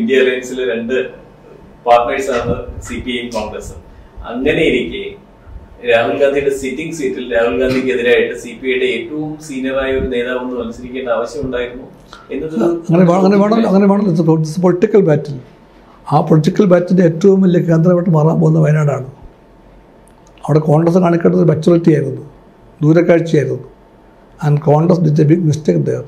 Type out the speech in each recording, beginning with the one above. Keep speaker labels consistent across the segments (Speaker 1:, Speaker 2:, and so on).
Speaker 1: India അലയൻസിലെ രണ്ട് partners ആണ് C P ഐയും കോൺഗ്രസും അങ്ങനെ ഇരിക്കെ രാഹുൽ ഗാന്ധിയുടെ സിറ്റിംഗ് സീറ്റിൽ രാഹുൽ ഗാന്ധിക്ക് എതിരായിട്ട് സി പി ഐയുടെ ഏറ്റവും സീനിയറായ ഒരു നേതാവ് ഒന്ന് മത്സരിക്കേണ്ട ആവശ്യമുണ്ടായിരുന്നു എന്നത്
Speaker 2: അങ്ങനെ വേണം അങ്ങനെ വേണം അങ്ങനെ വേണം പൊളിറ്റിക്കൽ ബാറ്റിൽ ആ പൊളിറ്റിക്കൽ ബാറ്റിൻ്റെ ഏറ്റവും വലിയ കേന്ദ്രമായിട്ട് മാറാൻ പോകുന്ന വയനാടാണ് അവിടെ കോൺഗ്രസ് കാണിക്കേണ്ടത് മെച്ചുറിറ്റി ആയിരുന്നു ദൂരക്കാഴ്ചയായിരുന്നു and Congress did a big mistake there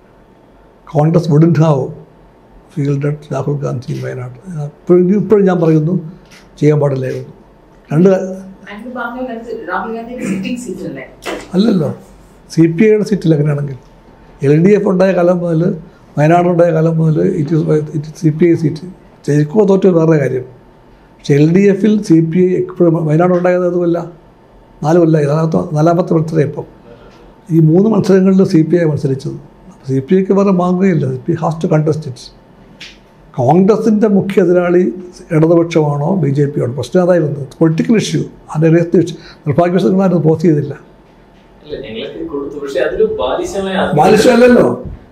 Speaker 2: Congress wouldn't have fielded Rahul Gandhi in Wayanad ഇപ്പോഴും ഇപ്പോഴും ഞാൻ പറയുന്നു ചെയ്യാൻ പാടില്ലായിരുന്നു രണ്ട്
Speaker 3: അങ്ങ് പറഞ്ഞത് രാഹുൽ ഗാന്ധിയുടെ സിറ്റിംഗ് സീറ്റല്ലേ
Speaker 2: അല്ലല്ലോ സി പി ഐയുടെ സീറ്റിൽ അങ്ങനെയാണെങ്കിൽ എൽ ഡി എഫ് ഉണ്ടായ കാലം മുതൽ വയനാടുണ്ടായ കാലം മുതൽ it is it C P I seat ജയിക്കോ തോറ്റോ വേറെ കാര്യം പക്ഷെ എൽ ഡി എഫിൽ സി പി ഐ എപ്പോഴും വയനാട് ഉണ്ടായത് അതുമല്ല നാല് കൊല്ലമായി നാലാമത്തെ നാലാമത്തെ മത്സരം ഇപ്പം ഈ മൂന്ന് മത്സരങ്ങളിൽ സി പി ഐ മത്സരിച്ചത് സി പി ഐക്ക് വേറെ മാർഗ്ഗമില്ല C P has to contest it കോൺഗ്രസിൻ്റെ മുഖ്യ എതിരാളി ഇടതുപക്ഷമാണോ ബി ജെ പി ആണോ പ്രശ്നം അതായിരുന്നു പൊളിറ്റിക്കൽ ഇഷ്യൂ അതിൻ്റെ രഹസ്യ നിർഭാഗ്യവശങ്ങളാരും പോസ്റ്റ് ചെയ്തില്ല
Speaker 1: അല്ല ഞങ്ങൾക്ക് കൊടുത്തു പക്ഷെ അതൊരു ബാലിശമായ
Speaker 2: ബാലിശമല്ലല്ലോ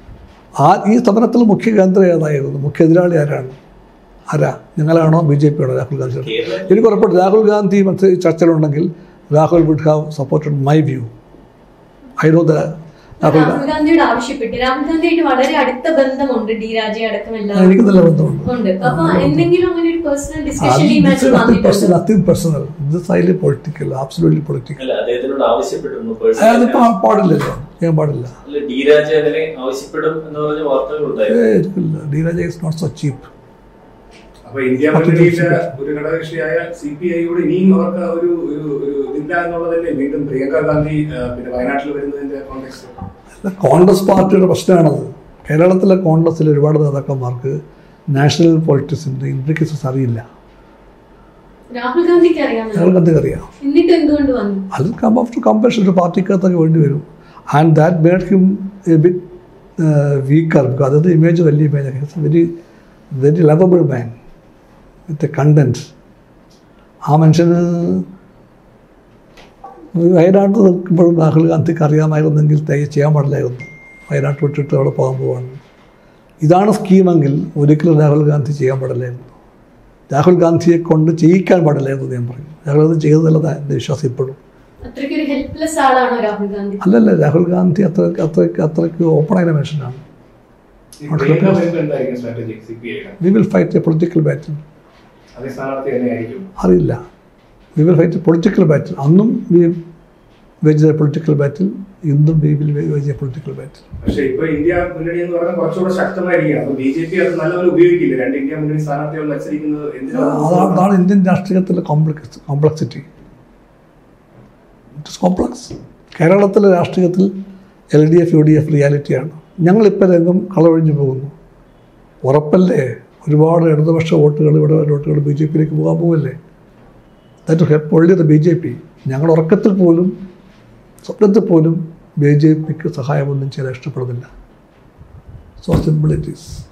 Speaker 2: ആ ഈ സമരത്തിൽ മുഖ്യ കേന്ദ്രം ഏതായിരുന്നു മുഖ്യ എതിരാളി ആരാണ് ആരാ ഞങ്ങളാണോ ബി ജെ പി ആണോ രാഹുൽ ഗാന്ധി
Speaker 1: കേരളം
Speaker 2: എനിക്ക് ഉറപ്പുണ്ട് രാഹുൽ ഗാന്ധി മറ്റ് ചർച്ചയിലുണ്ടെങ്കിൽ Rahul would have supported my view I know the Rahul Gandhi
Speaker 4: Rahul ഗാന്ധിയോട് ആവശ്യപ്പെട്ട് രാഹുൽ ഗാന്ധിയായിട്ട് വളരെ അടുത്ത ബന്ധമുണ്ട് ഡി രാജയെ അടക്കം
Speaker 2: ആ,
Speaker 4: എല്ലാവരും
Speaker 2: എനിക്ക് നല്ല ബന്ധമുണ്ട്
Speaker 4: ഉണ്ട് അപ്പൊ എന്തെങ്കിലും അങ്ങനെ ഒരു പേഴ്സണൽ ഡിസ്കഷൻ ഈ മാച്ച് വന്നിട്ടുണ്ട്
Speaker 2: നത്തിങ് പേഴ്സണൽ ഇത് ഹൈലി പൊളിറ്റിക്കൽ ആബ്സൊല്യൂട്ട്ലി പൊളിറ്റിക്കൽ
Speaker 1: അല്ല അദ്ദേഹത്തിനോട് ആവശ്യപ്പെട്ടിരുന്നു
Speaker 2: അയാൾ
Speaker 1: പേഴ്സണൽ
Speaker 2: പാടില്ലല്ലോ ചെയ്യാൻ പാടില്ല
Speaker 1: അല്ല ഡി രാജ അങ്ങനെ ആവശ്യപ്പെടും എന്ന് പറഞ്ഞ വാർത്തകൾ ഉണ്ടായിരുന്നു
Speaker 2: ഏ ഇല്ല D Raja is not so cheap
Speaker 5: അപ്പൊ ഇന്ത്യ മുന്നണിയിലെ ഒരു ഘടകകക്ഷിയായ സി പി ഐയോട് ഇനിയും അവർക്ക് ഒരു ഒരു ഒരു ഇതില്ല എന്നുള്ളതല്ലേ വീണ്ടും പ്രിയങ്ക ഗാന്ധി ആ, പിന്നെ വയനാട്ടിൽ വരുന്നതിന്റെ കോണ്ടെക്സ്റ്റ്
Speaker 2: അല്ല, കോൺഗ്രസ് പാർട്ടിയുടെ പ്രശ്നമാണത് കേരളത്തിലെ കോൺഗ്രസ്സിൽ ഒരുപാട് നേതാക്കന്മാർക്ക് നാഷണൽ പൊളിറ്റിക്സിൻ്റെ ഇംപ്ലിക്കേഷൻസ് അറിയില്ല
Speaker 4: രാഹുൽ ഗാന്ധിക്ക് അറിയാമല്ലോ
Speaker 2: ഞങ്ങൾക്ക് എന്തൊക്കെ അറിയാം
Speaker 4: എന്നിട്ട് എന്തുകൊണ്ട് വന്നു
Speaker 2: അത് കം ഓഫ് ടു കമ്പൽഷൻ ഒരു പാർട്ടിക്കകത്തൊക്കെ വേണ്ടി വരും and that made him a bit weaker because അതായത് ഇമേജ് വലിയ image very very lovable man with a content ആ മനുഷ്യന് വയനാട്ട് നിൽക്കുമ്പോഴും രാഹുൽ ഗാന്ധിക്ക് അറിയാമായിരുന്നെങ്കിൽ തയ്യ ചെയ്യാൻ പാടില്ലായിരുന്നു വയനാട്ട് വിട്ടിട്ട് അവിടെ പോകാൻ പോവാണ് ഇതാണ് സ്കീമെങ്കിൽ ഒരിക്കലും രാഹുൽ ഗാന്ധി ചെയ്യാൻ പാടില്ലായിരുന്നു രാഹുൽ ഗാന്ധിയെ കൊണ്ട് ചെയ്യിക്കാൻ പാടില്ലായിരുന്നു എന്ന് ഞാൻ പറയും രാഹുൽ ഗാന്ധി ചെയ്തതല്ല എൻ്റെ വിശ്വാസം ഇപ്പോഴും
Speaker 4: അത്രയ്ക്ക് ഒരു ഹെൽപ്ലെസ് ആളാണോ രാഹുൽ ഗാന്ധി
Speaker 2: അല്ലല്ല രാഹുൽ ഗാന്ധി അത്ര അത്രയ്ക്ക് അത്രയ്ക്ക് ഓപ്പണായ മനുഷ്യനാണ്
Speaker 5: പ്രിയങ്ക വരുമ്പോൾ എന്തായിരിക്കും സ്ട്രാറ്റജി സി പി ഐയുടെ
Speaker 2: we will fight a political battle
Speaker 5: അതേ സ്ഥാനാർത്ഥി തന്നെയായിരിക്കും
Speaker 2: അറിയില്ല we will fight a political battle അന്നും we wage a political battle ഇന്നും we will wage a political battle
Speaker 5: പക്ഷേ ഇപ്പൊ ഇന്ത്യ മുന്നണി എന്ന് പറഞ്ഞാൽ കുറച്ചുകൂടെ ശക്തമായിരിക്കുകയാണ് അപ്പൊ ബി ജെ പി അത് നല്ലപോലെ ഉപയോഗിക്കില്ല രണ്ട് ഇന്ത്യ മുന്നണി സ്ഥാനാർത്ഥികൾ മത്സരിക്കുന്നത്
Speaker 2: അതാണ്
Speaker 5: എന്തിനാണ്
Speaker 2: അതാണ് ഇന്ത്യൻ രാഷ്ട്രീയത്തിലെ complex complexity it is complex കേരളത്തിലെ രാഷ്ട്രീയത്തിൽ L D F U D F റിയാലിറ്റിയാണ് ഞങ്ങളിപ്പോൾ രംഗം കളവഴിഞ്ഞു പോകുന്നു ഉറപ്പല്ലേ ഒരുപാട് ഇടതുപക്ഷ വോട്ടുകൾ ഇവിടെ വോട്ടുകൾ ബി ജെ പിയിലേക്ക് പോകാൻ പോകല്ലേ that help only the B J P ഞങ്ങളുടെ ഉറക്കത്തിൽ പോലും സ്വപ്നത്തിൽ പോലും ബി ജെ പിക്ക് സഹായമൊന്നും ചെയ്യാൻ ഇഷ്ടപ്പെടുന്നില്ല സോ സിമ്പിൾ ഇറ്റ് ഈസ്